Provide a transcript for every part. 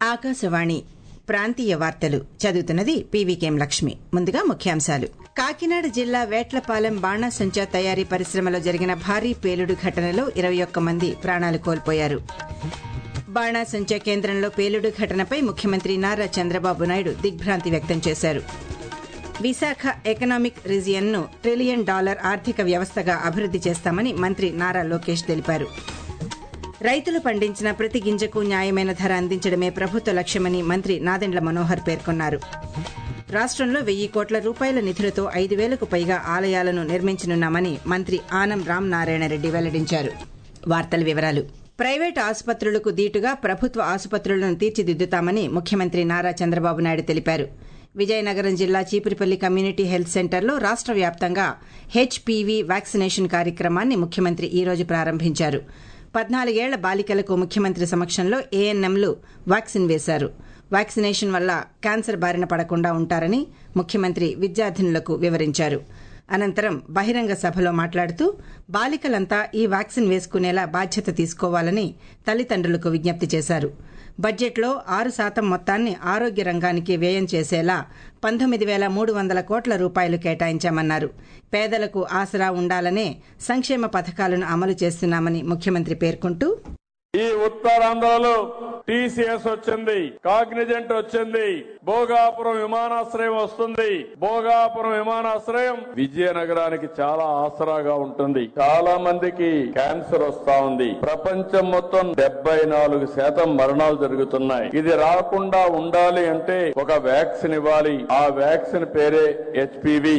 ఆకాశవాణి ప్రాంతీయ వార్తలు చదువుతున్నది పీవీకేం లక్ష్మి ముందుగా ముఖ్యాంశాలు కాకినాడ జిల్లా వేట్లపాలెం బాణాసంచా తయారీ పరిశ్రమలో జరిగిన భారీ పేలుడు ఘటనలో ఇరవై ఒక్క మంది ప్రాణాలు కోల్పోయారు బాణాసంచా కేంద్రంలో పేలుడు ఘటనపై ముఖ్యమంత్రి నారా చంద్రబాబు నాయుడు దిగ్భ్రాంతి వ్యక్తం చేశారు విశాఖ ఎకనామిక్ రీజియన్ను ట్రిలియన్ డాలర్ ఆర్థిక వ్యవస్థగా అభివృద్ది చేస్తామని మంత్రి నారా లోకేష్ తెలిపారు రైతులు పండించిన ప్రతి గింజకు న్యాయమైన ధర అందించడమే ప్రభుత్వ లక్ష్యమని మంత్రి నాదెండ్ల మనోహర్ పేర్కొన్నారు రాష్టంలో వెయ్యి కోట్ల రూపాయల నిధులతో ఐదు వేలకు పైగా ఆలయాలను నిర్మించనున్నామని మంత్రి ఆనం రామ్ నారాయణరెడ్డి వెల్లడించారు వార్తల వివరాలు ప్రైవేటు ఆసుపత్రులకు దీటుగా ప్రభుత్వ ఆసుపత్రులను తీర్చిదిద్దుతామని ముఖ్యమంత్రి నారా చంద్రబాబు నాయుడు తెలిపారు విజయనగరం జిల్లా చీపురిపల్లి కమ్యూనిటీ హెల్త్ సెంటర్లో రాష్ట వ్యాప్తంగా హెచ్పీవీ వ్యాక్సినేషన్ కార్యక్రమాన్ని ముఖ్యమంత్రి ఈ రోజు ప్రారంభించారు పద్నాలుగేళ్ల బాలికలకు ముఖ్యమంత్రి సమక్షంలో ఏఎన్ఎంలు వ్యాక్సిన్ వేశారు వ్యాక్సినేషన్ వల్ల క్యాన్సర్ బారిన పడకుండా ఉంటారని ముఖ్యమంత్రి విద్యార్థినులకు వివరించారు అనంతరం బహిరంగ సభలో మాట్లాడుతూ బాలికలంతా ఈ వ్యాక్సిన్ వేసుకునేలా బాధ్యత తీసుకోవాలని తల్లిదండ్రులకు విజ్ఞప్తి చేశారు బడ్జెట్లో ఆరు శాతం మొత్తాన్ని ఆరోగ్య రంగానికి వ్యయం చేసేలా పంతొమ్మిది వేల మూడు వందల కోట్ల రూపాయలు కేటాయించామన్నారు పేదలకు ఆసరా ఉండాలనే సంక్షేమ పథకాలను అమలు చేస్తున్నామని ముఖ్యమంత్రి పేర్కొంటూ ఈ ఉత్తరాంధ్రలో టీసీఎస్ వచ్చింది కాగ్నిజెంట్ వచ్చింది భోగాపురం విమానాశ్రయం వస్తుంది భోగాపురం విమానాశ్రయం విజయనగరానికి చాలా ఆసరాగా ఉంటుంది చాలా మందికి క్యాన్సర్ వస్తా ఉంది ప్రపంచం మొత్తం డెబ్బై నాలుగు శాతం మరణాలు జరుగుతున్నాయి ఇది రాకుండా ఉండాలి అంటే ఒక వ్యాక్సిన్ ఇవ్వాలి ఆ వ్యాక్సిన్ పేరే హెచ్పివి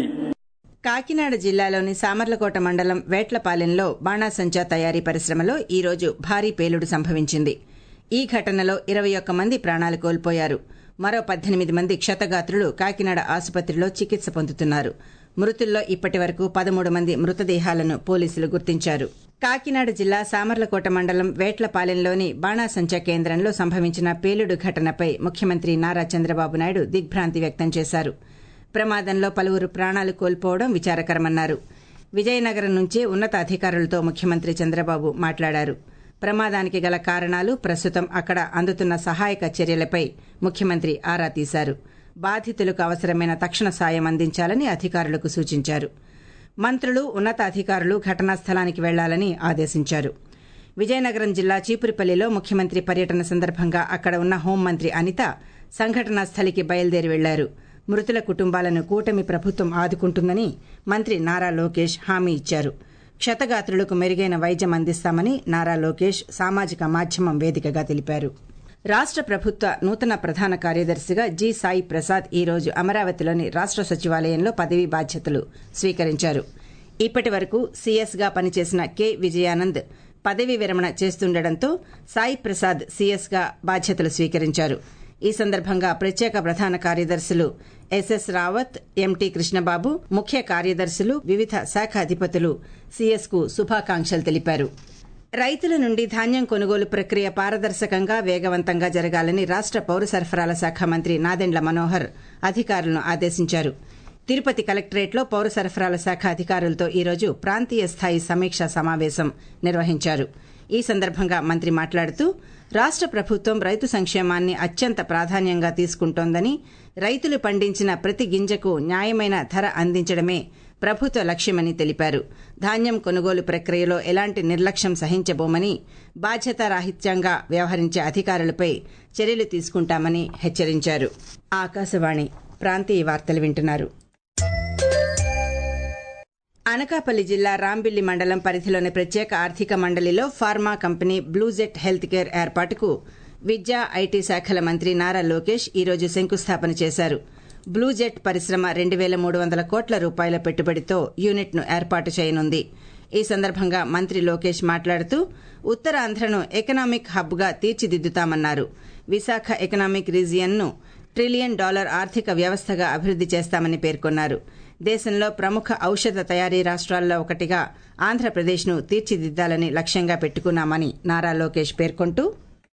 కాకినాడ జిల్లాలోని సామర్లకోట మండలం వేట్లపాలెంలో బాణాసంచా తయారీ పరిశ్రమలో ఈ రోజు భారీ పేలుడు సంభవించింది ఈ ఘటనలో ఇరవై ఒక్క మంది ప్రాణాలు కోల్పోయారు మరో పద్దెనిమిది మంది క్షతగాత్రులు కాకినాడ ఆసుపత్రిలో చికిత్స పొందుతున్నారు మృతుల్లో ఇప్పటి వరకు పదమూడు మంది మృతదేహాలను పోలీసులు గుర్తించారు కాకినాడ జిల్లా సామర్లకోట మండలం వేట్లపాలెంలోని బాణాసంచా కేంద్రంలో సంభవించిన పేలుడు ఘటనపై ముఖ్యమంత్రి నారా చంద్రబాబు నాయుడు దిగ్భ్రాంతి వ్యక్తం చేశారు ప్రమాదంలో పలువురు ప్రాణాలు కోల్పోవడం విచారకరమన్నారు విజయనగరం నుంచి ఉన్నతాధికారులతో ముఖ్యమంత్రి చంద్రబాబు మాట్లాడారు ప్రమాదానికి గల కారణాలు ప్రస్తుతం అక్కడ అందుతున్న సహాయక చర్యలపై ముఖ్యమంత్రి ఆరా తీశారు బాధితులకు అవసరమైన తక్షణ సాయం అందించాలని అధికారులకు సూచించారు మంత్రులు ఉన్నతాధికారులు ఘటనా స్థలానికి వెళ్లాలని ఆదేశించారు విజయనగరం జిల్లా చీపురిపల్లిలో ముఖ్యమంత్రి పర్యటన సందర్భంగా అక్కడ ఉన్న హోంమంత్రి అనిత సంఘటనా స్థలికి బయలుదేరి వెళ్లారు మృతుల కుటుంబాలను కూటమి ప్రభుత్వం ఆదుకుంటుందని మంత్రి నారా లోకేష్ హామీ ఇచ్చారు క్షతగాత్రులకు మెరుగైన వైద్యం అందిస్తామని నారా లోకేష్ సామాజిక మాధ్యమం వేదికగా తెలిపారు రాష్ట ప్రభుత్వ నూతన ప్రధాన కార్యదర్శిగా జి సాయి ప్రసాద్ ఈ రోజు అమరావతిలోని రాష్ట సచివాలయంలో పదవీ బాధ్యతలు స్వీకరించారు ఇప్పటి వరకు సీఎస్గా పనిచేసిన కె విజయానంద్ పదవీ విరమణ చేస్తుండటంతో సాయి ప్రసాద్ సీఎస్గా బాధ్యతలు స్వీకరించారు ఈ సందర్భంగా ప్రత్యేక ప్రధాన కార్యదర్శులు ఎస్ఎస్ రావత్ ఎంటీ కృష్ణబాబు ముఖ్య కార్యదర్శులు వివిధ శాఖ అధిపతులు సీఎస్కు శుభాకాంక్షలు తెలిపారు రైతుల నుండి ధాన్యం కొనుగోలు ప్రక్రియ పారదర్శకంగా వేగవంతంగా జరగాలని రాష్ట పౌర సరఫరాల శాఖ మంత్రి నాదెండ్ల మనోహర్ అధికారులను ఆదేశించారు తిరుపతి కలెక్టరేట్లో పౌర సరఫరాల శాఖ అధికారులతో ఈరోజు ప్రాంతీయ స్థాయి సమీక్షా సమావేశం నిర్వహించారు ఈ సందర్భంగా మంత్రి మాట్లాడుతూ రాష్ట ప్రభుత్వం రైతు సంక్షేమాన్ని అత్యంత ప్రాధాన్యంగా తీసుకుంటోందని రైతులు పండించిన ప్రతి గింజకు న్యాయమైన ధర అందించడమే ప్రభుత్వ లక్ష్యమని తెలిపారు ధాన్యం కొనుగోలు ప్రక్రియలో ఎలాంటి నిర్లక్ష్యం సహించబోమని బాధ్యతారాహిత్యంగా వ్యవహరించే అధికారులపై చర్యలు తీసుకుంటామని హెచ్చరించారు ఆకాశవాణి ప్రాంతీయ వార్తలు వింటున్నారు అనకాపల్లి జిల్లా రాంబిల్లి మండలం పరిధిలోని ప్రత్యేక ఆర్థిక మండలిలో pharma company Bluejet health care ఏర్పాటుకు విద్యా ఐటీ శాఖల మంత్రి నారా లోకేష్ ఈరోజు శంకుస్థాపన చేశారు బ్లూజెట్ పరిశ్రమ రెండు వేల మూడు వందల కోట్ల రూపాయల పెట్టుబడితో యూనిట్ను ఏర్పాటు చేయనుంది ఈ సందర్భంగా మంత్రి లోకేష్ మాట్లాడుతూ ఉత్తరాంధ్రను ఎకనామిక్ హబ్గా తీర్చిదిద్దుతామన్నారు విశాఖ ఎకనామిక్ రీజియన్ను ట్రిలియన్ డాలర్ ఆర్థిక వ్యవస్థగా అభివృద్ది చేస్తామని పేర్కొన్నారు దేశంలో ప్రముఖ ఔషధ తయారీ రాష్ట్రాల్లో ఒకటిగా ఆంధ్రప్రదేశ్ను తీర్చిదిద్దాలని లక్ష్యంగా పెట్టుకున్నామని నారా లోకేష్ పేర్కొంటూ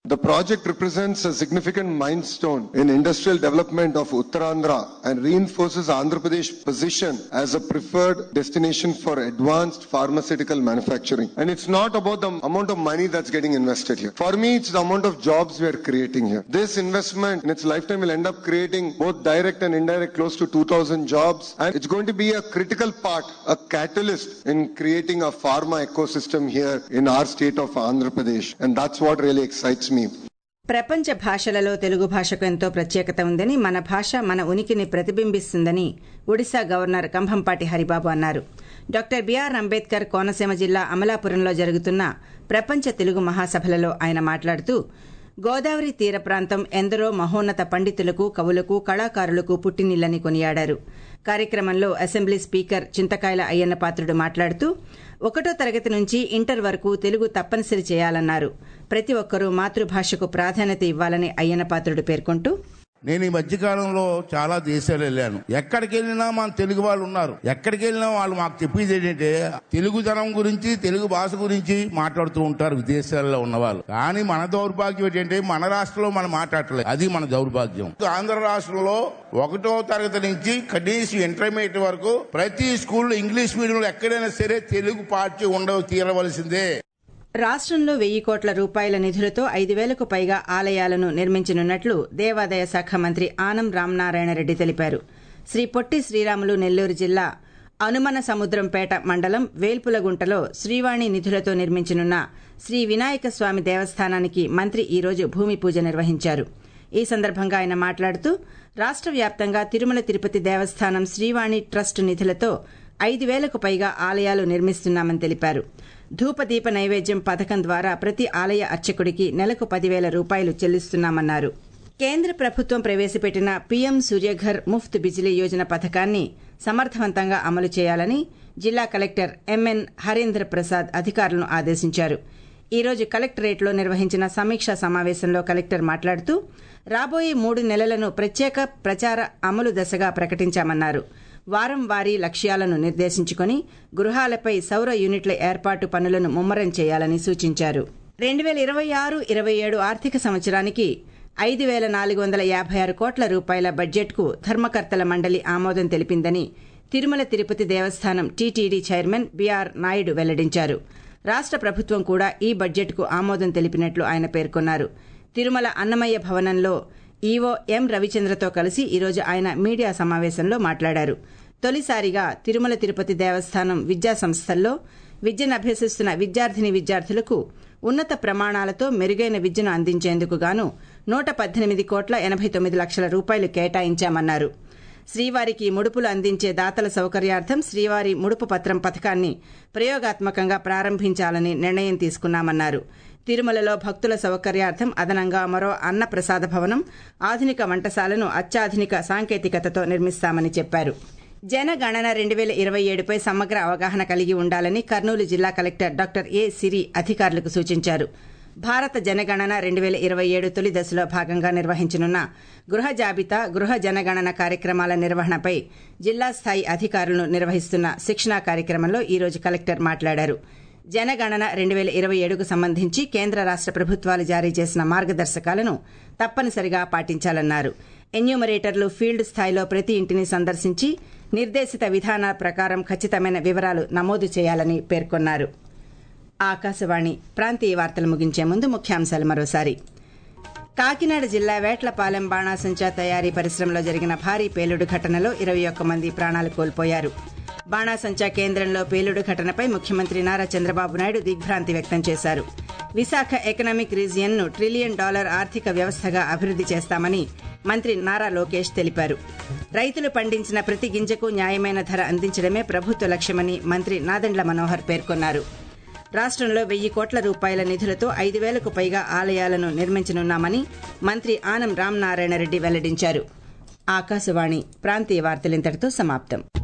The project represents a significant milestone in industrial development of Uttarandhra and reinforces Andhra Pradesh position as a preferred destination for advanced pharmaceutical manufacturing. And it's not about the amount of money that's getting invested here. For me, it's the amount of jobs we are creating here. This investment in its lifetime will end up creating both direct and indirect close to 2000 jobs. And it's going to be a critical part, a catalyst in creating a pharma ecosystem here in our state of Andhra Pradesh. And that's what really excites me. ప్రపంచ భాషలలో తెలుగు భాషకు ఎంతో ప్రత్యేకత ఉందని మన భాష మన ఉనికిని ప్రతిబింబిస్తుందని ఒడిశా గవర్నర్ కంభంపాటి హరిబాబు అన్నారు డాక్టర్ బిఆర్ అంబేద్కర్ కోనసీమ జిల్లా అమలాపురంలో జరుగుతున్న ప్రపంచ తెలుగు మహాసభలలో ఆయన మాట్లాడుతూ గోదావరి తీర ప్రాంతం ఎందరో మహోన్నత పండితులకు కవులకు కళాకారులకు పుట్టినిల్లని కొనియాడారు కార్యక్రమంలో అసెంబ్లీ స్పీకర్ చింతకాయల అయ్యన్న పాత్రుడు మాట్లాడుతూ ఒకటో తరగతి నుంచి ఇంటర్ వరకు తెలుగు తప్పనిసరి చేయాలన్నారు ప్రతి ఒక్కరూ మాతృభాషకు ప్రాధాన్యత ఇవ్వాలని అయ్యన్న పాత్రుడు పేర్కొంటూ నేను ఈ మధ్యకాలంలో చాలా దేశాలు వెళ్ళాను ఎక్కడికి వెళ్ళినా మన తెలుగు వాళ్ళు ఉన్నారు ఎక్కడికి వెళ్ళినా వాళ్ళు మాకు చెప్పేది ఏంటంటే తెలుగుదనం గురించి తెలుగు భాష గురించి మాట్లాడుతూ ఉంటారు విదేశాల్లో ఉన్న వాళ్ళు కానీ మన దౌర్భాగ్యం ఏంటంటే మన రాష్ట్రంలో మనం మాట్లాడలేదు అది మన దౌర్భాగ్యం ఆంధ్ర రాష్ట్రంలో ఒకటో తరగతి నుంచి కనీసం ఇంటర్మీడియట్ వరకు ప్రతి స్కూల్లో ఇంగ్లీష్ మీడియంలో ఎక్కడైనా సరే తెలుగు పాఠ్యం ఉండవు తీరవలసిందే రాష్ట్రంలో వెయ్యి కోట్ల రూపాయల నిధులతో ఐదు వేలకు పైగా ఆలయాలను నిర్మించనున్నట్లు దేవాదాయ శాఖ మంత్రి ఆనం రామనారాయణరెడ్డి తెలిపారు శ్రీ పొట్టి శ్రీరాములు నెల్లూరు జిల్లా అనుమన సముద్రంపేట మండలం వేల్పులగుంటలో శ్రీవాణి నిధులతో నిర్మించనున్న శ్రీ వినాయక స్వామి దేవస్థానానికి మంత్రి ఈరోజు భూమి పూజ నిర్వహించారు ఈ సందర్భంగా ఆయన మాట్లాడుతూ రాష్ట్ర వ్యాప్తంగా తిరుమల తిరుపతి దేవస్థానం శ్రీవాణి ట్రస్ట్ నిధులతో ఐదు వేలకు పైగా ఆలయాలు నిర్మిస్తున్నామని తెలిపారు ధూపదీప నైవేద్యం పథకం ద్వారా ప్రతి ఆలయ అర్చకుడికి నెలకు పదివేల రూపాయలు చెల్లిస్తున్నామన్నారు కేంద్ర ప్రభుత్వం ప్రవేశపెట్టిన పీఎం సూర్యఘర్ ముఫ్త్ బిజిలీ యోజన పథకాన్ని సమర్థవంతంగా అమలు చేయాలని జిల్లా కలెక్టర్ ఎంఎన్ హరీంద్ర ప్రసాద్ అధికారులను ఆదేశించారు ఈ రోజు కలెక్టరేట్లో నిర్వహించిన సమీక్షా సమావేశంలో కలెక్టర్ మాట్లాడుతూ రాబోయే మూడు నెలలను ప్రత్యేక ప్రచార అమలు దశగా ప్రకటించామన్నారు వారం వారీ లక్ష్యాలను నిర్దేశించుకుని గృహాలపై సౌర యూనిట్ల ఏర్పాటు పనులను ముమ్మరం చేయాలని సూచించారు రెండు వేల ఇరవై ఆరు ఇరవై ఏడు ఆర్థిక సంవత్సరానికి ఐదు వేల నాలుగు వందల యాభై ఆరు కోట్ల రూపాయల బడ్జెట్కు ధర్మకర్తల మండలి ఆమోదం తెలిపిందని తిరుమల తిరుపతి దేవస్థానం టీటీడీ చైర్మన్ బీఆర్ నాయుడు వెల్లడించారు రాష్ట్ర ప్రభుత్వం కూడా ఈ బడ్జెట్కు ఆమోదం తెలిపినట్లు ఆయన పేర్కొన్నారు తిరుమల అన్నమయ్య భవనంలో ఈవో ఎం రవిచంద్రతో కలిసి ఈరోజు ఆయన మీడియా సమావేశంలో మాట్లాడారు తొలిసారిగా తిరుమల తిరుపతి దేవస్థానం విద్యా సంస్థల్లో విద్యను అభ్యసిస్తున్న విద్యార్థిని విద్యార్థులకు ఉన్నత ప్రమాణాలతో మెరుగైన విద్యను అందించేందుకు గాను నూట పద్దెనిమిది కోట్ల ఎనభై తొమ్మిది లక్షల రూపాయలు కేటాయించామన్నారు శ్రీవారికి ముడుపులు అందించే దాతల సౌకర్యార్థం శ్రీవారి ముడుపు పత్రం పథకాన్ని ప్రయోగాత్మకంగా ప్రారంభించాలని నిర్ణయం తీసుకున్నామన్నారు తిరుమలలో భక్తుల సౌకర్యార్థం అదనంగా మరో అన్న ప్రసాద భవనం ఆధునిక వంటశాలను అత్యాధునిక సాంకేతికతతో నిర్మిస్తామని చెప్పారు జనగణన రెండు వేల ఇరవై ఏడుపై సమగ్ర అవగాహన కలిగి ఉండాలని కర్నూలు జిల్లా కలెక్టర్ డాక్టర్ ఏ సిరి అధికారులకు సూచించారు భారత జనగణన రెండు వేల ఇరవై ఏడు తొలి దశలో భాగంగా నిర్వహించనున్న గృహ జాబితా గృహ జనగణన కార్యక్రమాల నిర్వహణపై జిల్లా స్థాయి అధికారులను నిర్వహిస్తున్న శిక్షణా కార్యక్రమంలో ఈ రోజు కలెక్టర్ మాట్లాడారు జనగణన రెండు వేల ఇరవై ఏడుకు సంబంధించి కేంద్ర రాష్ట ప్రభుత్వాలు జారీ చేసిన మార్గదర్శకాలను తప్పనిసరిగా పాటించాలన్నారు ఎన్యూమరేటర్లు ఫీల్డ్ స్థాయిలో ప్రతి ఇంటిని సందర్శించి నిర్దేశిత విధానాల ప్రకారం ఖచ్చితమైన వివరాలు నమోదు చేయాలని పేర్కొన్నారు ఆకాశవాణి ప్రాంతీయ వార్తలు ముగించే ముందు ముఖ్యాంశాలు మరోసారి కాకినాడ జిల్లా వేట్లపాలెం బాణాసంచా తయారీ పరిశ్రమలో జరిగిన భారీ పేలుడు ఘటనలో ఇరవై ఒక్క మంది ప్రాణాలు కోల్పోయారు బాణాసంచా కేంద్రంలో పేలుడు ఘటనపై ముఖ్యమంత్రి నారా చంద్రబాబు నాయుడు దిగ్భ్రాంతి వ్యక్తం చేశారు విశాఖ ఎకనామిక్ రీజియన్ను ట్రిలియన్ డాలర్ ఆర్థిక వ్యవస్థగా అభివృద్ది చేస్తామని మంత్రి నారా లోకేష్ తెలిపారు రైతులు పండించిన ప్రతి గింజకు న్యాయమైన ధర అందించడమే ప్రభుత్వ లక్ష్యమని మంత్రి నాదెండ్ల మనోహర్ పేర్కొన్నారు రాష్ట్రంలో వెయ్యి కోట్ల రూపాయల నిధులతో ఐదు వేలకు పైగా ఆలయాలను నిర్మించనున్నామని మంత్రి ఆనం రామనారాయణ రెడ్డి వెల్లడించారు ఆకాశవాణి ప్రాంతీయ వార్తలింతటితో సమాప్తం